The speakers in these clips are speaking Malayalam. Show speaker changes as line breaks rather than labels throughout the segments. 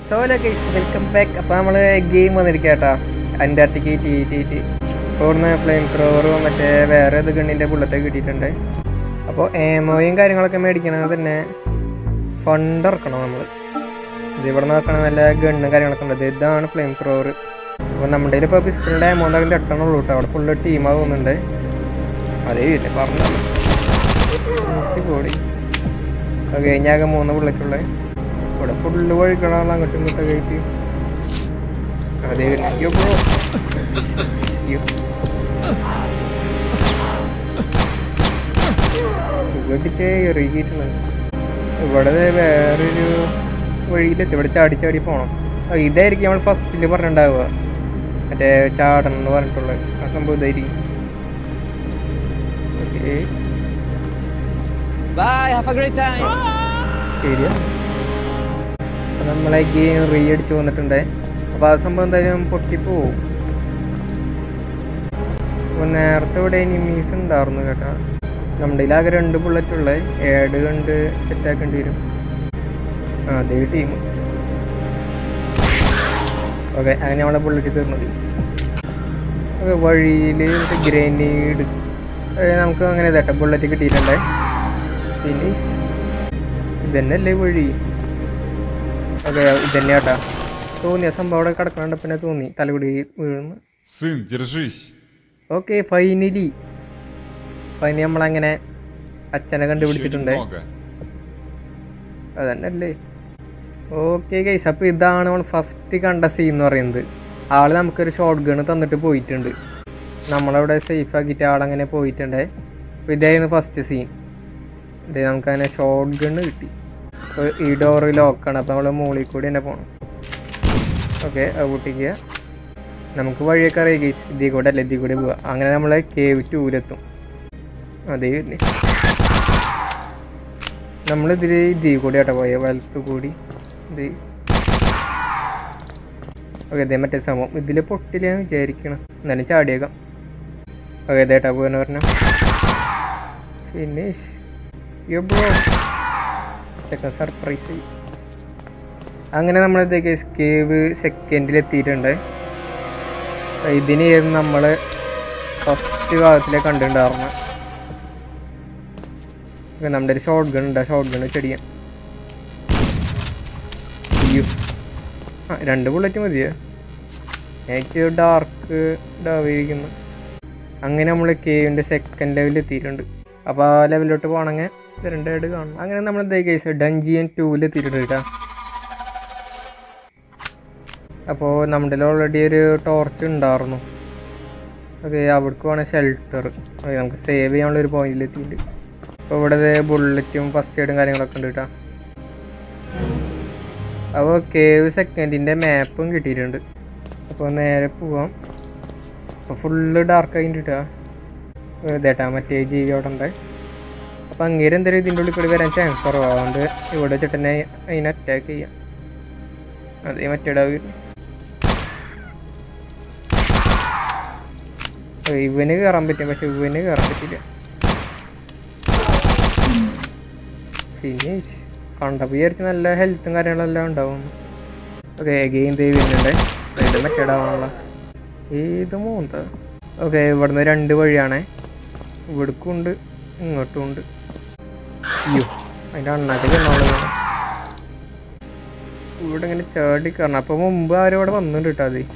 സോല ഗൈസ് വെൽക്കം ബാക്ക് അപ്പോൾ നമ്മൾ ഗെയിം വന്നിരിക്കുക കേട്ടോ അൻറ്റാർട്ടിക്ക് ടി ടി ടി ഇപ്പോൾ ഇവിടുന്ന് ഫ്ലെയിം ത്രോവറും മറ്റേ വേറെ ഇത് ഗണ്ണിൻ്റെ ബുള്ളറ്റൊക്കെ കിട്ടിയിട്ടുണ്ട് അപ്പോൾ ഏമോയും കാര്യങ്ങളൊക്കെ മേടിക്കണമെങ്കിൽ തന്നെ ഫണ്ട് ഇറക്കണം നമ്മൾ ഇത് ഇവിടെ നോക്കണം നല്ല ഗണ്ണും കാര്യങ്ങളൊക്കെ ഉണ്ട് ഇത് ഇതാണ് ഫ്ലെയിം ത്രോവർ അപ്പോൾ നമ്മുടെ കയ്യിൽ ഇപ്പോൾ പിസ്റ്റലിൻ്റെ എമൗണ്ട് അതിൻ്റെ എട്ടണുള്ളൂ കേട്ടോ അവിടെ ഫുള്ള് ടീമാകുന്നുണ്ട് അതേ വീട്ടിൽ പറഞ്ഞു കൂടി ഓക്കെ ഞാകെ മൂന്ന് ബുള്ളറ്റുള്ളത് ഇവിടെ ഫുള്ള് വഴികളാണ് അങ്ങോട്ടും ഇങ്ങോട്ടും കയറ്റി അതെ അയ്യോ ബ്രോ അയ്യോ വെട്ടിച്ച് ഇറങ്ങിയിട്ടുണ്ട് ഇവിടെ ദേ വേറൊരു വഴിയിലെത്തി ഇവിടെ ചാടി ചാടി പോകണം ആ, ഇതായിരിക്കും നമ്മൾ ഫസ്റ്റിൽ പറഞ്ഞിട്ടുണ്ടാവുക മറ്റേ ചാടണം എന്ന് പറഞ്ഞിട്ടുള്ളത് ആ സംഭവം ഇതായിരിക്കും okay
Bye, have a great time.
ശരിയാ അപ്പൊ നമ്മളെ ഗെയിം റീ അടിച്ച് വന്നിട്ടുണ്ട് അപ്പോൾ ആ സംഭവം എന്തായാലും പൊട്ടിപ്പോവും അപ്പോൾ നേരത്തെ ഇവിടെ എനിമീസ് ഉണ്ടായിരുന്നു കേട്ടോ നമ്മുടെ കയ്യിൽ ആകെ രണ്ട് ബുള്ളറ്റ് ഉള്ളത് ഏഡ് കണ്ട് സെറ്റാക്കേണ്ടി വരും ആ അതേ ടീം ഓക്കെ അങ്ങനെ നമ്മളെ ബുള്ളറ്റ് തീർന്നത് ഓക്കെ വഴിയിൽ ഗ്രനേഡ് നമുക്ക് അങ്ങനെ ഇതട്ടെ ബുള്ളറ്റ് കിട്ടിയിട്ടുണ്ട് ഫിനിഷ് ഇതന്നെയല്ലേ വഴി അതെ ഇതന്നെ കേട്ടാ തോന്നിയ സംഭവം അവിടെ കിടക്കണ്ട പിന്നെ തോന്നി തലകുടി വീഴുന്നു
Сын, держись.
ഓക്കെ ഫൈനലി ഫൈനലി നമ്മളങ്ങനെ അച്ഛനെ
Еще
കണ്ടുപിടിച്ചിട്ടുണ്ട്
немного.
അതന്നല്ലേ ഓക്കെ ഗൈസ് അപ്പോൾ ഇതാണ് നമ്മൾ ഫസ്റ്റ് കണ്ട സീൻ എന്ന് പറയുന്നത് ആള് നമുക്കൊരു ഷോർട്ട് ഗണ് തന്നിട്ട് പോയിട്ടുണ്ട് നമ്മളവിടെ സേഫ് ആക്കിയിട്ട് ആളങ്ങനെ പോയിട്ടുണ്ട് അപ്പോൾ ഇതായിരുന്നു ഫസ്റ്റ് സീൻ ഇതേ നമുക്കങ്ങനെ ഷോർട്ട് ഗണ് കിട്ടി അപ്പോൾ ഈ ഡോറ് ലോക്കാണ് അപ്പോൾ നമ്മൾ മുകളിൽ കൂടി തന്നെ പോകണം ഓക്കെ അത് പൊട്ടിക്കുക നമുക്ക് വഴിയൊക്കെ അറിയാം ഗൈസ് ഇതിൽ കൂടെ അല്ല ഇതിൽ കൂടെ പോവുക അങ്ങനെ നമ്മൾ കേവ് ടൂലെത്തും അതേ വരുന്നേ നമ്മളിതിൽ ഇതിൽ കൂടി ആട്ടോ പോയ വലത്ത് കൂടി ഇത് ഓക്കെ ഇതേ മറ്റേ സംഭവം ഇതിൽ പൊട്ടില്ല ഞാൻ വിചാരിക്കണം എന്നാലും ചാടിയേക്കാം ഓക്കെ ഇതേട്ടാ പോയെന്ന് പറഞ്ഞ ഫിനിഷ് യോ ബ്രോ ചെക്കൻ സർപ്രൈസ് അങ്ങനെ നമ്മളിതേക്ക് കേവ് സെക്കൻഡിൽ എത്തിയിട്ടുണ്ട് ഇതിനായിരുന്നു നമ്മൾ ഫസ്റ്റ് ഭാഗത്തിലെ കണ്ടിട്ടുണ്ടായിരുന്നു ഓക്കെ നമ്മുടെ ഒരു ഷോർട്ട് ഗൺ ഉണ്ട് ഷോർട്ട് ഗൺ ചെടിയാൻ അയ്യോ ആ രണ്ട് ബുള്ളറ്റ് മതിയോ എനിക്ക് ഡാർക്ക് ഇതായിരിക്കുന്നു അങ്ങനെ നമ്മൾ കേവിൻ്റെ സെക്കൻഡ് ലെവലിൽ എത്തിയിട്ടുണ്ട് അപ്പോൾ ആ ലെവലിലോട്ട് പോകണമെങ്കിൽ ഇത് രണ്ടായിട്ട് കാണണം അങ്ങനെ നമ്മൾ ഇതേ കേസ് ഡഞ്ചിയൻ ടൂവിൽ എത്തിയിട്ടുണ്ട് കേട്ടോ അപ്പോൾ നമ്മുടെ ഓൾറെഡി ഒരു ടോർച്ച് ഉണ്ടായിരുന്നു ഓക്കെ അവിടേക്ക് വേണം ഷെൽട്ടർ ഓക്കെ നമുക്ക് സേവ് ചെയ്യാനുള്ള ഒരു പോയിന്റിൽ എത്തിയിട്ടുണ്ട് അപ്പോൾ ഇവിടെ ബുള്ളറ്റും ഫസ്റ്റ് എയ്ഡും കാര്യങ്ങളൊക്കെ ഉണ്ട് കേട്ടോ അപ്പോൾ കേവ് സെക്കൻഡിൻ്റെ മാപ്പും കിട്ടിയിട്ടുണ്ട് അപ്പോൾ നേരെ പോവാം അപ്പോൾ ഫുള്ള് ഡാർക്ക് ആയിട്ട് കിട്ടുക ഇതേട്ടാ മറ്റേ ജീവി അവിടെ ഉണ്ട് അപ്പോൾ അങ്ങേര് എന്തായാലും ഇതിൻ്റെ ഉള്ളിൽ കൂടി വരാൻ ചാൻസ് കുറവാണ് അതുകൊണ്ട് ഇവിടെ വെച്ചിട്ട് തന്നെ അതിനെ അറ്റാക്ക് ചെയ്യാം അതേ മറ്റേ ഇടാവ് ഇവന് കയറാൻ പറ്റും പക്ഷെ ഇവന് കയറാൻ പറ്റില്ല ഫിനിഷ് കണ്ടപ്പോൾ വിചാരിച്ച് നല്ല ഹെൽത്തും കാര്യങ്ങളെല്ലാം ഉണ്ടാവും ഓക്കെ ഗെയിം ദേ വരുന്നുണ്ട് ഇത് മറ്റേടാവാനുള്ള ഏത് മൂന്ത ഓക്കെ ഇവിടുന്ന് രണ്ട് വഴിയാണേ ഇവിടേക്കും ഉണ്ട് ഇങ്ങോട്ടും ഉണ്ട് അയ്യോ അതിൻ്റെ അണ്ണാക്ക് ചെന്നോളൂ ഇവിടെ ഇങ്ങനെ ചാടി കയറണം അപ്പോൾ മുമ്പ് ആരും ഇവിടെ വന്നിട്ടുണ്ട് കേട്ടോ അത്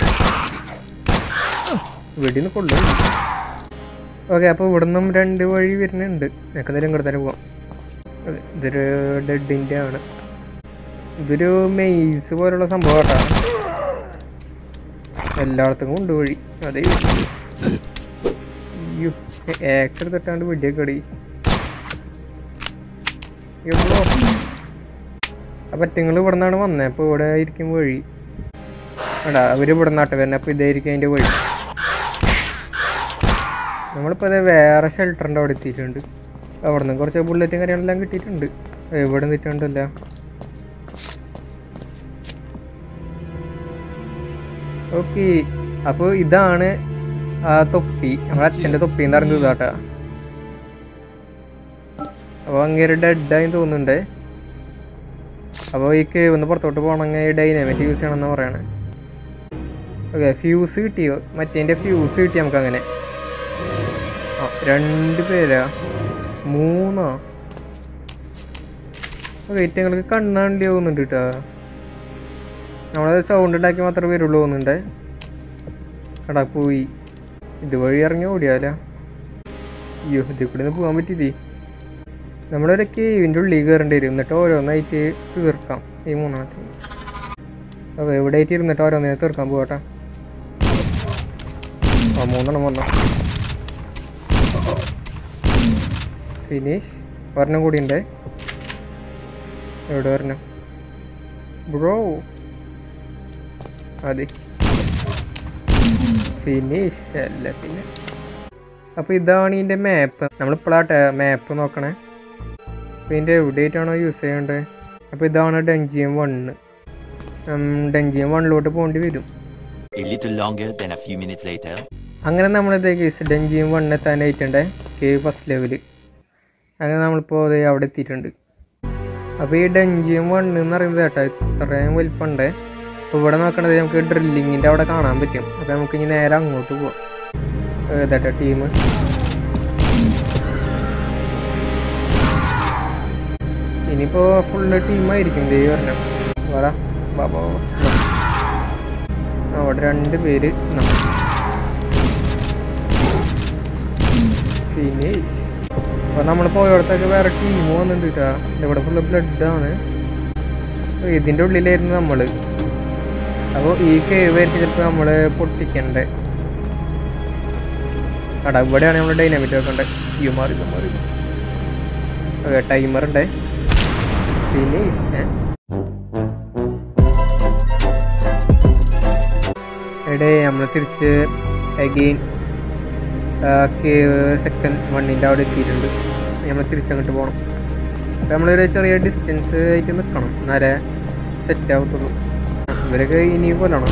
ഇവിടെ നിന്ന് കൊള്ളു ഓക്കെ അപ്പോൾ ഇവിടെ നിന്നും രണ്ട് വഴി വരുന്നുണ്ട് ഞങ്ങൾക്ക് എന്തെങ്കിലും ഇങ്ങോട്ട് തന്നെ പോവാം അതെ, ഇതൊരു ഡെഡിൻ്റെ ആണ് ഇതൊരു മെയ്സ് പോലുള്ള സംഭവം കേട്ടോ എല്ലായിടത്തും ഉണ്ട് വഴി അതെ അയ്യോ ആക്സ് എടുത്തിട്ടാണ്ട് വെടിയൊക്കെ അടി അപ്പം നിങ്ങൾ ഇവിടെ നിന്നാണ് വന്നത് അപ്പോൾ ഇവിടെ ആയിരിക്കും വഴി എടാ അവർ ഇവിടെ നിന്നാട്ടെ വരുന്നത് അപ്പോൾ ഇതായിരിക്കും അതിൻ്റെ വഴി നമ്മളിപ്പോൾ അത് വേറെ ഷെൽട്ടറിൻ്റെ അവിടെ എത്തിയിട്ടുണ്ട് അവിടെ നിന്ന് കുറച്ച് ബുള്ളറ്റും കാര്യങ്ങളെല്ലാം കിട്ടിയിട്ടുണ്ട് എവിടെ നിന്നിട്ടുണ്ടല്ല ഓക്കെ അപ്പോൾ ഇതാണ് ആ തൊപ്പി നമ്മുടെ അച്ഛൻ്റെ തൊപ്പി എന്ന് പറഞ്ഞത് ഇതാട്ടാ അപ്പോൾ അങ്ങേര് ഡെഡായി തോന്നുന്നുണ്ട് അപ്പോൾ ഈ കേവ് ഒന്ന് പുറത്തോട്ട് പോകണമെങ്കിൽ ഡൈനാമിറ്റ് യൂസ് ചെയ്യണമെന്ന് പറയണേ ഓക്കെ ഫ്യൂസ് കിട്ടിയോ മറ്റേൻ്റെ ഫ്യൂസ് കിട്ടി നമുക്ക് അങ്ങനെ ആ രണ്ട് പേരാ മൂന്നോ വെയിറ്റ് ഞങ്ങൾക്ക് കണ്ണാണ്ടി പോകുന്നുണ്ട് കേട്ടോ നമ്മളത് സൗണ്ട് ഉണ്ടാക്കി മാത്രമേ വരുള്ളൂ തോന്നുന്നുണ്ട് എടാ പോയി ഇതുവഴി ഇറങ്ങി ഓടിയാലോ അയ്യോ ഇതിൽ കൂടെ ഒന്ന് പോകാൻ പറ്റില്ലേ നമ്മളൊരു കേവിൻ്റെ ഉള്ളിൽ കയറേണ്ടി വരും എന്നിട്ട് ഓരോന്നായിട്ട് തീർക്കാം ഈ മൂന്നാമത്തെ അപ്പോൾ എവിടെ ആയിട്ട് ഇരുന്നിട്ട് ഓരോന്നിനെ തീർക്കാൻ പോകട്ടെ ആ മൂന്നെണ്ണം വന്നോ ഫിനിഷ് ഒരെണ്ണം കൂടി ഉണ്ട് എവിടെ വരണം ബ്രോ അതെ ഫിനിഷ് അല്ല പിന്നെ അപ്പോൾ ഇതാണ് ഇതിൻ്റെ മാപ്പ് നമ്മളിപ്പോഴാട്ടെ മാപ്പ് നോക്കണേ അപ്പോൾ ഇതിൻ്റെ എവിടെയായിട്ടാണോ യൂസ് ചെയ്യേണ്ടത് അപ്പോൾ ഇതാണ് ഡെഞ്ചിയം വണ്ണ് ഡെഞ്ചിയം വണ്ണിലോട്ട് പോകേണ്ടി വരും
A little longer than a few minutes later.
അങ്ങനെ നമ്മളിത് കേസ് ഡെഞ്ചിയം വണ്ണ് എത്താനായിട്ടുണ്ട് കേവ് ഫസ്റ്റ് ലെവല് അങ്ങനെ നമ്മളിപ്പോൾ ദേ അവിടെ എത്തിയിട്ടുണ്ട് അപ്പോൾ ഈ ഡെഞ്ചിയം വണ്ണ് എന്ന് പറയുന്നത് കേട്ടോ ഇത്രയും വലിപ്പമുണ്ട് അപ്പോൾ ഇവിടെ നോക്കണത് നമുക്ക് ഡ്രില്ലിങ്ങിൻ്റെ അവിടെ കാണാൻ പറ്റും അപ്പോൾ നമുക്ക് ഇനി നേരെ അങ്ങോട്ട് പോവാം ഏതാട്ടോ ടീം ഇനിയിപ്പോൾ ഫുള്ള് ടീമായിരിക്കും ദേ വരണം വാടാ ബാബാ അവിടെ രണ്ട് പേര് ഫിനിഷ് അപ്പോൾ നമ്മൾ പോയടത്തൊക്കെ വേറെ ടീം വന്നിട്ടുണ്ട് കേട്ടോ ഇവിടെ ഫുള്ള് ബ്ലഡാണ് ഇതിൻ്റെ ഉള്ളിലായിരുന്നു നമ്മൾ അപ്പോൾ ഈ കേവ് ആയിരിക്കും ചിലപ്പോൾ നമ്മൾ പൊട്ടിക്കണ്ടേ അടാ ഇവിടെയാണ് നമ്മൾ ഡൈനാമിറ്റ് വെക്കണ്ടേ അയ്യോ മാറി മാറി ഓക്കെ ടൈമർ ഉണ്ടേ ഫിനിഷ് ഏ എടേ നമ്മൾ തിരിച്ച് അഗെയിൻ കേവ് സെക്കൻഡ് വണ്ണിൻ്റെ അവിടെ എത്തിയിട്ടുണ്ട് നമ്മൾ തിരിച്ചങ്ങോട്ട് പോകണം അപ്പോൾ നമ്മളൊരു ചെറിയ ഡിസ്റ്റൻസ് ആയിട്ട് നിൽക്കണം എന്നാലേ സെറ്റ് ആവത്തുള്ളൂ ഇവരൊക്കെ ഇനി പോലാണോ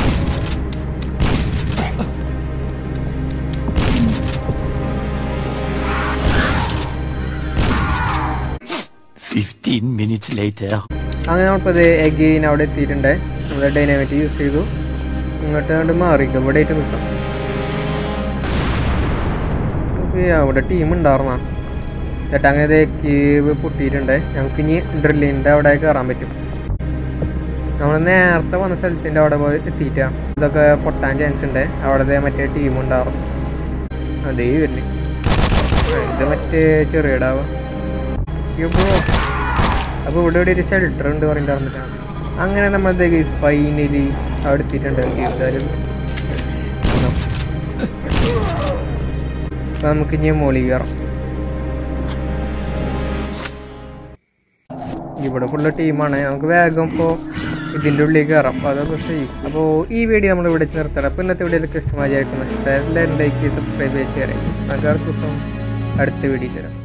Fifteen minutes later.
അങ്ങനെ നമ്മളിപ്പോൾ ഇത് എഗെയിൻ അവിടെ എത്തിയിട്ടുണ്ട് നമ്മൾ ഡൈനാമിറ്റ് യൂസ് ചെയ്തു ഇങ്ങോട്ട് അങ്ങോട്ട് മാറി ഇവിടെ ആയിട്ട് നിൽക്കാം ഓക്കെ അവിടെ ടീം ഉണ്ടായിരുന്ന ചേട്ടാ അങ്ങനെ ഇത് കേവ് പൊട്ടിയിട്ടുണ്ട് ഞങ്ങൾക്ക് ഇനി ഡ്രില്ലിൻ്റെ അവിടെ കയറാൻ പറ്റും നമ്മൾ നേരത്തെ വന്ന സ്ഥലത്തിൻ്റെ അവിടെ പോയി എത്തിയിട്ടാ ഇതൊക്കെ പൊട്ടാൻ ചാൻസ് ഉണ്ട് അവിടെ മറ്റേ ടീം ഉണ്ടാവും അതേ വരുന്നു ഇത് മറ്റേ ചെറിയടാവാ ബ്രോ അപ്പോൾ ഇവിടെ ഇവിടെ ഒരു ഷെൽട്ടർ ഉണ്ട് പറഞ്ഞിട്ടാണ് അങ്ങനെ നമ്മൾ ഫൈനലി അവിടെ എത്തിയിട്ടുണ്ട് എന്തായാലും അപ്പോൾ നമുക്ക് ഇനി മോളി കയറാം ഇവിടെ ഫുള്ള് ടീമാണ് നമുക്ക് വേഗം ഇപ്പോൾ ഇതിൻ്റെ ഉള്ളിൽ കയറാം അപ്പോൾ അതൊക്കെ ചെയ്യും അപ്പോൾ ഈ വീഡിയോ നമ്മൾ ഇവിടെ വെച്ച് നിർത്തണം അപ്പോൾ ഇന്നത്തെ വീഡിയോയിലൊക്കെ ഇഷ്ടമായി എല്ലാവരും ലൈക്ക് സബ്സ്ക്രൈബ് ചെയ്യുക ഷെയർ ചെയ്യുക നമുക്ക് അടുത്ത ദിവസം അടുത്ത വീഡിയോ തരാം